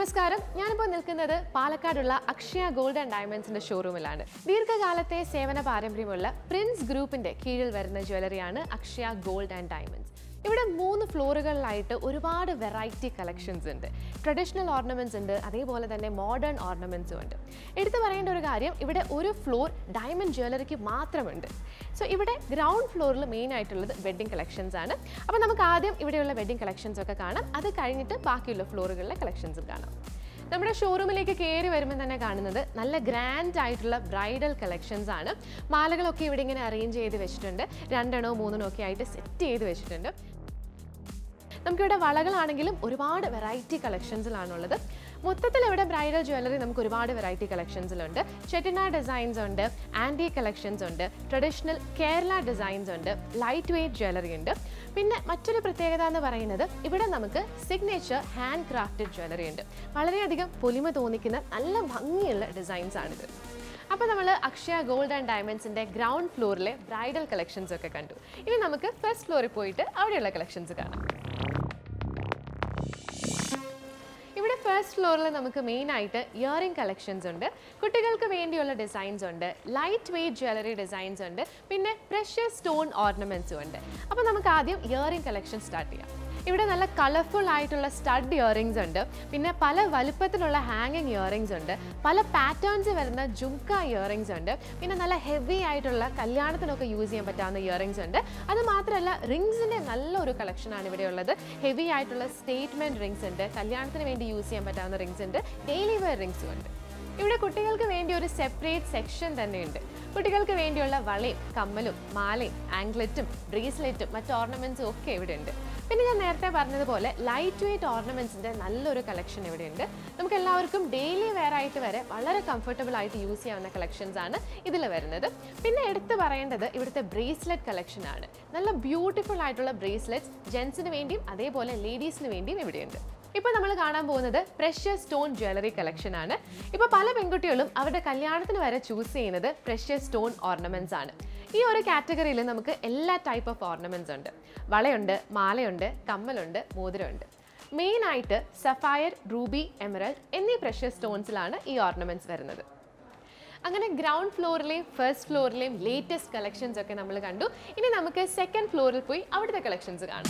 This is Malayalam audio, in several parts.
നമസ്കാരം ഞാനിപ്പോൾ നിൽക്കുന്നത് പാലക്കാടുള്ള അക്ഷയ ഗോൾഡ് ആൻഡ് ഡയമണ്ട്സിന്റെ ഷോറൂമിലാണ് ദീർഘകാലത്തെ സേവന പാരമ്പര്യമുള്ള പ്രിൻസ് ഗ്രൂപ്പിന്റെ കീഴിൽ വരുന്ന ജ്വല്ലറിയാണ് അക്ഷയ ഗോൾഡ് ആൻഡ് ഡയമണ്ട്സ് ഇവിടെ മൂന്ന് ഫ്ലോറുകളിലായിട്ട് ഒരുപാട് വെറൈറ്റി കളക്ഷൻസ് ഉണ്ട് ട്രഡീഷണൽ ഓർണമെന്റ്സ് ഉണ്ട് അതേപോലെ തന്നെ മോഡേൺ ഓർണമെന്റ്സും ഉണ്ട് എടുത്തു പറയേണ്ട ഒരു കാര്യം ഇവിടെ ഒരു ഫ്ലോർ ഡയമണ്ട് ജ്വല്ലറിക്ക് മാത്രമുണ്ട് സോ ഇവിടെ ഗ്രൗണ്ട് ഫ്ലോറിൽ മെയിൻ ആയിട്ടുള്ളത് വെഡ്ഡിംഗ് കളക്ഷൻസ് ആണ് അപ്പോൾ നമുക്ക് ആദ്യം ഇവിടെയുള്ള വെഡ്ഡിംഗ് കളക്ഷൻസ് ഒക്കെ കാണാം അത് കഴിഞ്ഞിട്ട് ബാക്കിയുള്ള ഫ്ലോറുകളിലെ കളക്ഷൻസും കാണാം നമ്മുടെ ഷോറൂമിലേക്ക് കയറി വരുമ്പോൾ തന്നെ കാണുന്നത് നല്ല ഗ്രാൻഡ് ആയിട്ടുള്ള ബ്രൈഡൽ കളക്ഷൻസ് ആണ് മാലകളൊക്കെ ഇവിടെ ഇങ്ങനെ അറേഞ്ച് ചെയ്ത് വെച്ചിട്ടുണ്ട് രണ്ടെണ്ണോ മൂന്നെണ്ണോ ഒക്കെ ആയിട്ട് സെറ്റ് ചെയ്ത് വെച്ചിട്ടുണ്ട് നമുക്കിവിടെ വളകളാണെങ്കിലും ഒരുപാട് വെറൈറ്റി കളക്ഷൻസിലാണുള്ളത് മൊത്തത്തിൽ ഇവിടെ ബ്രൈഡൽ ജ്വല്ലറി നമുക്ക് ഒരുപാട് വെറൈറ്റി കളക്ഷൻസിലുണ്ട് ചെട്ടിനാ ഡിസൈൻസ് ഉണ്ട് ആൻറ്റി കളക്ഷൻസ് ഉണ്ട് ട്രഡീഷണൽ കേരള ഡിസൈൻസ് ഉണ്ട് ലൈറ്റ് വെയ്റ്റ് ജ്വല്ലറി ഉണ്ട് പിന്നെ മറ്റൊരു പ്രത്യേകത എന്ന് പറയുന്നത് ഇവിടെ നമുക്ക് സിഗ്നേച്ചർ ഹാൻഡ് ക്രാഫ്റ്റഡ് ജ്വല്ലറി ഉണ്ട് വളരെയധികം പൊലിമ തോന്നിക്കുന്ന നല്ല ഭംഗിയുള്ള ഡിസൈൻസ് ആണിത് അപ്പോൾ നമ്മൾ അക്ഷയ ഗോൾഡ് ആൻഡ് ഡയമണ്ട്സിൻ്റെ ഗ്രൗണ്ട് ഫ്ലോറിലെ ബ്രൈഡൽ കളക്ഷൻസ് ഒക്കെ കണ്ടു ഇനി നമുക്ക് ഫസ്റ്റ് ഫ്ലോറിൽ പോയിട്ട് അവിടെയുള്ള കളക്ഷൻസ് കാണാം ഇവിടെ ഫസ്റ്റ് ഫ്ലോറിൽ നമുക്ക് മെയിൻ ആയിട്ട് ഇയറിംഗ് കളക്ഷൻസ് ഉണ്ട് കുട്ടികൾക്ക് വേണ്ടിയുള്ള ഡിസൈൻസ് ഉണ്ട് ലൈറ്റ് വെയ്റ്റ് ജ്വല്ലറി ഡിസൈൻസ് ഉണ്ട് പിന്നെ പ്രഷ്യസ് സ്റ്റോൺ ഓർണമെന്റ്സും ഉണ്ട് അപ്പോൾ നമുക്ക് ആദ്യം ഇയറിംഗ് കളക്ഷൻ സ്റ്റാർട്ട് ചെയ്യാം ഇവിടെ നല്ല കളർഫുൾ ആയിട്ടുള്ള സ്റ്റഡ് ഇയറിങ്സ് ഉണ്ട് പിന്നെ പല വലുപ്പത്തിലുള്ള ഹാങ്ങിങ് ഇയറിങ്സ് ഉണ്ട് പല പാറ്റേൺസ് വരുന്ന ജുംക്ക ഇയറിങ്സ് ഉണ്ട് പിന്നെ നല്ല ഹെവി ആയിട്ടുള്ള കല്യാണത്തിനൊക്കെ യൂസ് ചെയ്യാൻ പറ്റാവുന്ന ഇയറിങ്സ് ഉണ്ട് അത് മാത്രമല്ല റിങ്സിൻ്റെ നല്ലൊരു കളക്ഷനാണ് ഇവിടെ ഉള്ളത് ഹെവി ആയിട്ടുള്ള സ്റ്റേറ്റ്മെൻറ്റ് റിങ്സ് ഉണ്ട് കല്യാണത്തിന് വേണ്ടി യൂസ് ചെയ്യാൻ പറ്റാവുന്ന റിങ്സ് ഉണ്ട് ഡെയിലി വെയർ റിങ്സും ഉണ്ട് ഇവിടെ കുട്ടികൾക്ക് വേണ്ടി ഒരു സെപ്പറേറ്റ് സെക്ഷൻ തന്നെയുണ്ട് കുട്ടികൾക്ക് വേണ്ടിയുള്ള വളയും കമ്മലും മാലയും ആംഗ്ലറ്റും ബ്രേസ്ലെറ്റും മറ്റ് ഓർണമെന്റ്സും ഒക്കെ ഇവിടെ ഉണ്ട് പിന്നെ ഞാൻ നേരത്തെ പറഞ്ഞതുപോലെ ലൈറ്റ് വെയ്റ്റ് ഓർണമെന്റ്സിന്റെ നല്ലൊരു കളക്ഷൻ ഇവിടെ ഉണ്ട് നമുക്ക് എല്ലാവർക്കും ഡെയിലി വെയർ ആയിട്ട് വരെ വളരെ കംഫർട്ടബിൾ ആയിട്ട് യൂസ് ചെയ്യാവുന്ന കളക്ഷൻസ് ആണ് ഇതിൽ വരുന്നത് പിന്നെ എടുത്തു പറയേണ്ടത് ഇവിടുത്തെ ബ്രേസ്ലെറ്റ് കളക്ഷൻ ആണ് നല്ല ബ്യൂട്ടിഫുൾ ആയിട്ടുള്ള ബ്രേസ്ലെറ്റ്സ് ജെൻസിന് വേണ്ടിയും അതേപോലെ ലേഡീസിന് വേണ്ടിയും ഇവിടെയുണ്ട് ഇപ്പോൾ നമ്മൾ കാണാൻ പോകുന്നത് പ്രഷ്യസ് സ്റ്റോൺ ജ്വല്ലറി കളക്ഷൻ ആണ് ഇപ്പോൾ പല പെൺകുട്ടികളും അവരുടെ കല്യാണത്തിന് വരെ ചൂസ് ചെയ്യുന്നത് പ്രഷ്യസ് സ്റ്റോൺ ഓർണമെന്റ്സ് ആണ് ഈ ഒരു കാറ്റഗറിയിൽ നമുക്ക് എല്ലാ ടൈപ്പ് ഓഫ് ഓർണമെന്റ്സ് ഉണ്ട് വളയുണ്ട് മാലയുണ്ട് കമ്മലുണ്ട് മോതിരമുണ്ട് മെയിൻ ആയിട്ട് സഫയർ റൂബി എമറൽഡ് എന്നീ പ്രഷ്യസ് സ്റ്റോൺസിലാണ് ഈ ഓർണമെന്റ്സ് വരുന്നത് അങ്ങനെ ഗ്രൗണ്ട് ഫ്ലോറിലെയും ഫസ്റ്റ് ഫ്ലോറിലെയും ലേറ്റസ്റ്റ് കളക്ഷൻസ് ഒക്കെ നമ്മൾ കണ്ടു ഇനി നമുക്ക് സെക്കൻഡ് ഫ്ലോറിൽ പോയി അവിടുത്തെ കളക്ഷൻസ് കാണാം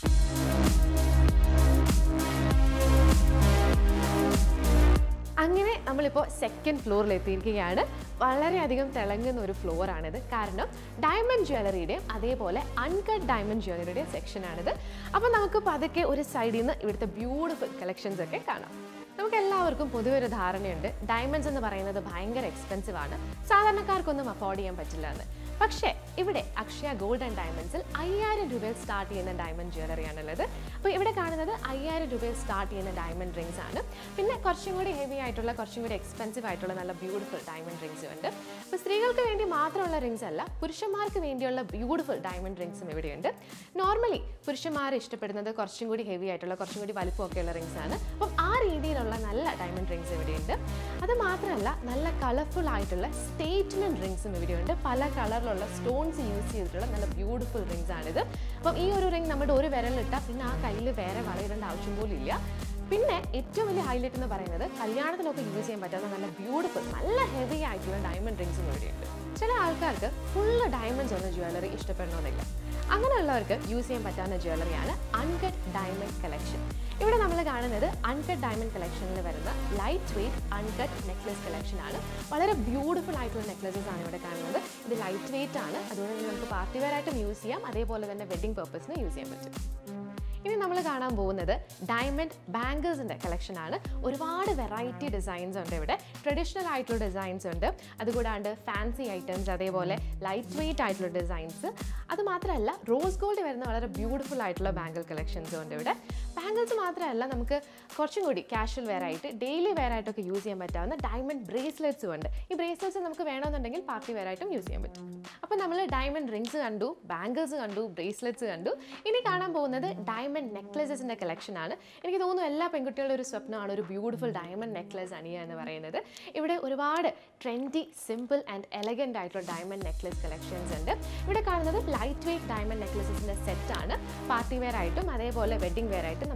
അങ്ങനെ നമ്മളിപ്പോൾ സെക്കൻഡ് ഫ്ലോറിൽ എത്തിയിരിക്കുകയാണ് വളരെയധികം തിളങ്ങുന്ന ഒരു ഫ്ലോർ ആണിത് കാരണം ഡയമണ്ട് ജ്വല്ലറിയുടെയും അതേപോലെ അൺകട്ട് ഡയമണ്ട് ജ്വല്ലറിയുടെയും സെക്ഷനാണിത് അപ്പോൾ നമുക്ക് പതുക്കെ ഒരു സൈഡിൽ നിന്ന് ഇവിടുത്തെ ബ്യൂട്ടിഫുൾ കളക്ഷൻസ് ഒക്കെ കാണാം നമുക്ക് എല്ലാവർക്കും പൊതുവെ ഒരു ധാരണയുണ്ട് ഡയമണ്ട്സ് എന്ന് പറയുന്നത് ഭയങ്കര എക്സ്പെൻസീവ് ആണ് സാധാരണക്കാർക്കൊന്നും അഫോർഡ് ചെയ്യാൻ പറ്റില്ല എന്ന് പക്ഷേ ഇവിടെ അക്ഷയ ഗോൾഡ് ആൻഡ് ഡയമണ്ട്സിൽ അയ്യായിരം രൂപയിൽ സ്റ്റാർട്ട് ചെയ്യുന്ന ഡയമണ്ട് ജ്വല്ലറി ആണുള്ളത് അപ്പോൾ ഇവിടെ കാണുന്നത് അയ്യായിരം രൂപയിൽ സ്റ്റാർട്ട് ചെയ്യുന്ന ഡയമണ്ട് റിങ്സ് ആണ് പിന്നെ കുറച്ചും കൂടി ഹെവി ആയിട്ടുള്ള കുറച്ചും കൂടി എക്സ്പെൻസീവ് ആയിട്ടുള്ള നല്ല ബ്യൂട്ടിഫുൾ ഡയമണ്ട് റിങ്സും ഉണ്ട് അപ്പോൾ സ്ത്രീകൾക്ക് വേണ്ടി മാത്രമുള്ള റിങ്സ് അല്ല പുരുഷന്മാർക്ക് വേണ്ടിയുള്ള ബ്യൂട്ടിഫുൾ ഡയമണ്ട് റിങ്സും ഇവിടെയുണ്ട് നോർമലി പുരുഷന്മാർ ഇഷ്ടപ്പെടുന്നത് കുറച്ചും കൂടി ഹെവി ആയിട്ടുള്ള കുറച്ചും കൂടി വലുപ്പമൊക്കെയുള്ള റിങ്സ് ആണ് അപ്പം ആ രീതിയിലുള്ള നല്ല ഡയമണ്ട് റിങ്സ് ഇവിടെയുണ്ട് അത് മാത്രമല്ല നല്ല കളർഫുൾ ആയിട്ടുള്ള സ്റ്റേറ്റ്മെന്റ് റിങ്സും ഇവിടെയുണ്ട് പല കളറിലുള്ള സ്റ്റോൺസ് യൂസ് ചെയ്തിട്ടുള്ള നല്ല ബ്യൂട്ടിഫുൾ റിങ്സ് ആണിത് അപ്പം ഈ ഒരു റിങ് നമ്മുടെ ഒരു വിരലിട്ടാൽ പിന്നെ ആ കയ്യിൽ വേറെ വളയിടേണ്ട ആവശ്യം പോലും ഇല്ല പിന്നെ ഏറ്റവും വലിയ ഹൈലൈറ്റ് എന്ന് പറയുന്നത് കല്യാണത്തിനൊക്കെ യൂസ് ചെയ്യാൻ പറ്റാത്ത നല്ല ബ്യൂട്ടിഫുൾ നല്ല ഹെവി ആയിട്ടുള്ള ഡയമണ്ട് റിങ്സും ഇവിടെയുണ്ട് ചില ആൾക്കാർക്ക് ഫുള്ള് ഡയമണ്ട്സ് ഉള്ള ജ്വല്ലറി ഇഷ്ടപ്പെടണമെന്നില്ല അങ്ങനെയുള്ളവർക്ക് യൂസ് ചെയ്യാൻ പറ്റാവുന്ന ജ്വല്ലറിയാണ് അൺകട്ട് ഡയമണ്ട് കളക്ഷൻ ഇവിടെ നമ്മൾ കാണുന്നത് അൺകട്ട് ഡയമണ്ട് കളക്ഷനിൽ വരുന്ന light weight uncut necklace collection ആണ് വളരെ ബ്യൂട്ടിഫുൾ ആയിട്ടുള്ള നെക്ലസസ് ആണ് ഇവിടെ കാണുന്നത് ഇത് ലൈറ്റ് വെയ്റ്റ് ആണ് അതുകൊണ്ട് തന്നെ നമുക്ക് പാർട്ടി വെയർ ആയിട്ടും യൂസ് ചെയ്യാം അതേപോലെ തന്നെ വെഡിങ് പർപ്പസിന് യൂസ് ചെയ്യാൻ പറ്റും ഇനി നമ്മൾ കാണാൻ പോകുന്നത് ഡയമണ്ട് ബാംഗിൾസിൻ്റെ കളക്ഷൻ ആണ് ഒരുപാട് വെറൈറ്റി ഡിസൈൻസ് ഉണ്ട് ഇവിടെ ട്രഡീഷണൽ ആയിട്ടുള്ള ഡിസൈൻസ് ഉണ്ട് അതുകൂടാണ്ട് ഫാൻസി ഐറ്റംസ് അതേപോലെ ലൈറ്റ് വെയ്റ്റ് ആയിട്ടുള്ള ഡിസൈൻസ് അത് മാത്രമല്ല റോസ് ഗോൾഡ് വരുന്ന വളരെ ബ്യൂട്ടിഫുൾ ആയിട്ടുള്ള ബാംഗിൾ കളക്ഷൻസും ഉണ്ട് ഇവിടെ ബാംഗിൾസ് മാത്രമല്ല നമുക്ക് കുറച്ചും കൂടി കാഷ്വൽ വെയർ ആയിട്ട് ഡെയിലി വെയർ ആയിട്ടൊക്കെ യൂസ് ചെയ്യാൻ പറ്റാവുന്ന ഡയമണ്ട് ബ്രേസ്ലെറ്റ്സും ഉണ്ട് ഈ ബ്രേസ്ലെറ്റ്സ് നമുക്ക് വേണമെന്നുണ്ടെങ്കിൽ പാർട്ടി വെയർ ആയിട്ടും യൂസ് ചെയ്യാൻ പറ്റും അപ്പോൾ നമ്മൾ ഡയമണ്ട് റിങ്സ് കണ്ടു ബാംഗിൾസ് കണ്ടു ബ്രേസ്ലെറ്റ്സ് കണ്ടു ഇനി കാണാൻ പോകുന്നത് ഡയമണ്ട് നെക്ലസസിൻ്റെ കളക്ഷൻ ആണ് എനിക്ക് തോന്നുന്നു എല്ലാ പെൺകുട്ടികളുടെ ഒരു സ്വപ്നമാണ് ഒരു ബ്യൂട്ടിഫുൾ ഡയമണ്ട് നെക്ലസ് അണിയുക എന്ന് പറയുന്നത് ഇവിടെ ഒരുപാട് ട്രെൻഡി സിമ്പിൾ ആൻഡ് എലഗൻ്റ് ആയിട്ടുള്ള ഡയമണ്ട് നെക്ലസ് കളക്ഷൻസ് ഉണ്ട് ഇവിടെ കാണുന്നത് ലൈറ്റ് വെയ്റ്റ് ഡയമണ്ട് നെക്ലസസിൻ്റെ സെറ്റാണ് പാർട്ടി വെയർ ആയിട്ടും അതേപോലെ വെഡിങ് വെയർ ആയിട്ടും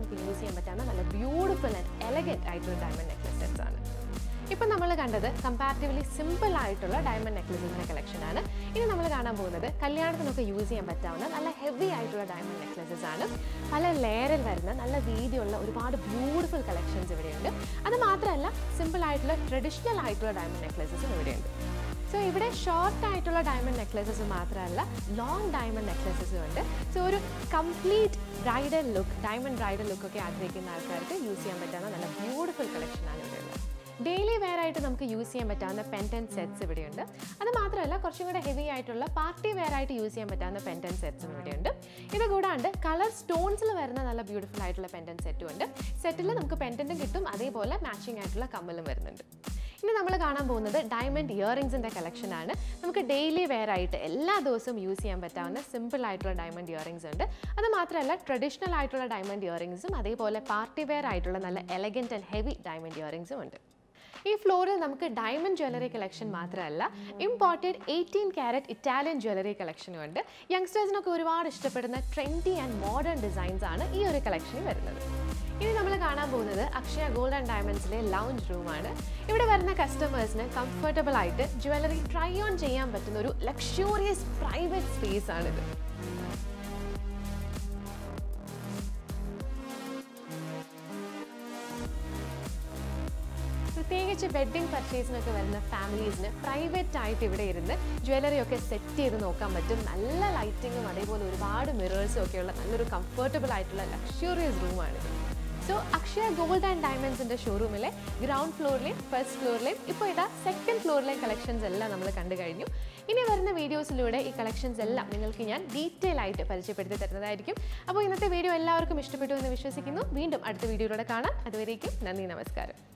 നമുക്ക് യൂസ് ചെയ്യാൻ പറ്റാവുന്ന നല്ല ബ്യൂട്ടിഫുൾ ആൻഡ് എലഗൻറ്റ് ആയിട്ടുള്ള ഡയമണ്ട് നെക്ലസ് സെറ്റ്സ് ആണ് ഇപ്പം നമ്മൾ കണ്ടത് കമ്പാരിറ്റീവ്ലി സിമ്പിൾ ആയിട്ടുള്ള ഡയമണ്ട് നെക്ലസസിൻ്റെ കളക്ഷൻ ആണ് ഇനി നമ്മൾ കാണാൻ പോകുന്നത് കല്യാണത്തിനൊക്കെ യൂസ് ചെയ്യാൻ പറ്റാവുന്ന നല്ല ഹെവി ആയിട്ടുള്ള ഡയമണ്ട് നെക്ലസസ് ആണ് പല ലെയറിൽ വരുന്ന നല്ല വീതിയുള്ള ഒരുപാട് ബ്യൂട്ടിഫുൾ കളക്ഷൻസ് ഇവിടെയുണ്ട് അത് മാത്രമല്ല സിമ്പിൾ ആയിട്ടുള്ള ട്രഡീഷണൽ ആയിട്ടുള്ള ഡയമണ്ട് നെക്ലസസും ഇവിടെയുണ്ട് സോ ഇവിടെ ഷോർട്ട് ആയിട്ടുള്ള ഡയമണ്ട് നെക്ലസസ് മാത്രമല്ല ലോങ് ഡയമണ്ട് നെക്ലസസും ഉണ്ട് സോ ഒരു complete bridal look diamond bridal look ഒക്കെ ആഗ്രഹിക്കുന്ന ആൾക്കാർക്ക് യൂസ് ചെയ്യാൻ പറ്റാവുന്ന നല്ല ബ്യൂട്ടിഫുൾ കളക്ഷനാണ് ഇവിടെ ഉള്ളത് ഡെയിലി വെയർ ആയിട്ട് നമുക്ക് യൂസ് ചെയ്യാൻ പറ്റാവുന്ന പെൻറ്റൻ സെറ്റ്സ് ഇവിടെയുണ്ട് അത് മാത്രമല്ല കുറച്ചും കൂടെ ഹെവി ആയിട്ടുള്ള പാർട്ടി വെയർ ആയിട്ട് യൂസ് ചെയ്യാൻ പറ്റാവുന്ന പെൻറ്റൻ സെറ്റ്സും ഇവിടെയുണ്ട് ഇത് കൂടാണ്ട് കളർ സ്റ്റോൺസിൽ വരുന്ന നല്ല ബ്യൂട്ടിഫുൾ ആയിട്ടുള്ള പെൻറ്റൻ സെറ്റും ഉണ്ട് സെറ്റിൽ നമുക്ക് പെൻറ്റൻറ്റും കിട്ടും അതേപോലെ മാച്ചിങ് ആയിട്ടുള്ള കമ്മലും വരുന്നുണ്ട് ഇനി നമ്മൾ കാണാൻ പോകുന്നത് ഡയമണ്ട് ഇയറിങ്സിൻ്റെ കളക്ഷൻ ആണ് നമുക്ക് ഡെയിലി വെയർ ആയിട്ട് എല്ലാ ദിവസവും യൂസ് ചെയ്യാൻ പറ്റാവുന്ന സിമ്പിൾ ആയിട്ടുള്ള ഡയമണ്ട് ഇയറിങ്സ് ഉണ്ട് അത് മാത്രമല്ല ട്രഡീഷണൽ ആയിട്ടുള്ള ഡയമണ്ട് ഇയറിങ്സും അതേപോലെ പാർട്ടി വെയർ ആയിട്ടുള്ള നല്ല എലഗൻറ്റ് ആൻഡ് ഹെവി ഡയമണ്ട് ഇയറിങ്സും ഉണ്ട് ഈ ഫ്ലോറിൽ നമുക്ക് ഡയമണ്ട് ജ്വല്ലറി കളക്ഷൻ മാത്രമല്ല imported eighteen carat Italian jewellery കളക്ഷനും ഉണ്ട് യങ്സ്റ്റേഴ്സിനൊക്കെ ഒരുപാട് ഇഷ്ടപ്പെടുന്ന ട്രെൻഡി ആൻഡ് മോഡേൺ ഡിസൈൻസ് ആണ് ഈ ഒരു കളക്ഷനിൽ വരുന്നത് ഇനി നമ്മൾ കാണാൻ പോകുന്നത് അക്ഷയ ഗോൾഡ് ആൻഡ് ഡയമണ്ട്സിലെ ലൗഞ്ച് റൂമാണ് ഇവിടെ വരുന്ന കസ്റ്റമേഴ്സിന് കംഫർട്ടബിൾ ആയിട്ട് ജ്വല്ലറി ട്രൈ ഓൺ ചെയ്യാൻ പറ്റുന്ന ഒരു ലക്ഷൂറിയസ് പ്രൈവറ്റ് സ്പേസ് ആണിത് പ്രത്യേകിച്ച് വെഡ്ഡിംഗ് പർച്ചേസിനൊക്കെ വരുന്ന ഫാമിലീസിന് പ്രൈവറ്റ് ആയിട്ട് ഇവിടെ ഇരുന്ന് ജ്വല്ലറി ഒക്കെ സെറ്റ് ചെയ്ത് നോക്കാൻ പറ്റും നല്ല ലൈറ്റിങ്ങും അതേപോലെ ഒരുപാട് മിറേഴ്സും ഒക്കെയുള്ള നല്ലൊരു കംഫർട്ടബിൾ ആയിട്ടുള്ള ലക്ഷൂറിയസ് റൂമാണിത് സോ അക്ഷയ ഗോൾഡ് ആൻഡ് ഡയമണ്ട്സിൻ്റെ ഷോറൂമിലെ ഗ്രൗണ്ട് ഫ്ലോറിലെയും ഫസ്റ്റ് ഫ്ലോറിലെയും ഇപ്പോൾ ഇതാ സെക്കൻഡ് ഫ്ലോറിലെയും കളക്ഷൻസ് എല്ലാം നമ്മൾ കണ്ടു കഴിഞ്ഞു ഇനി വരുന്ന വീഡിയോസിലൂടെ ഈ കളക്ഷൻസ് എല്ലാം നിങ്ങൾക്ക് ഞാൻ ഡീറ്റെയിൽ ആയിട്ട് പരിചയപ്പെടുത്തി തരുന്നതായിരിക്കും അപ്പോൾ ഇന്നത്തെ വീഡിയോ എല്ലാവർക്കും ഇഷ്ടപ്പെട്ടു എന്ന് വിശ്വസിക്കുന്നു വീണ്ടും അടുത്ത വീഡിയോയിലൂടെ കാണാം അതുവരേക്കും നന്ദി നമസ്കാരം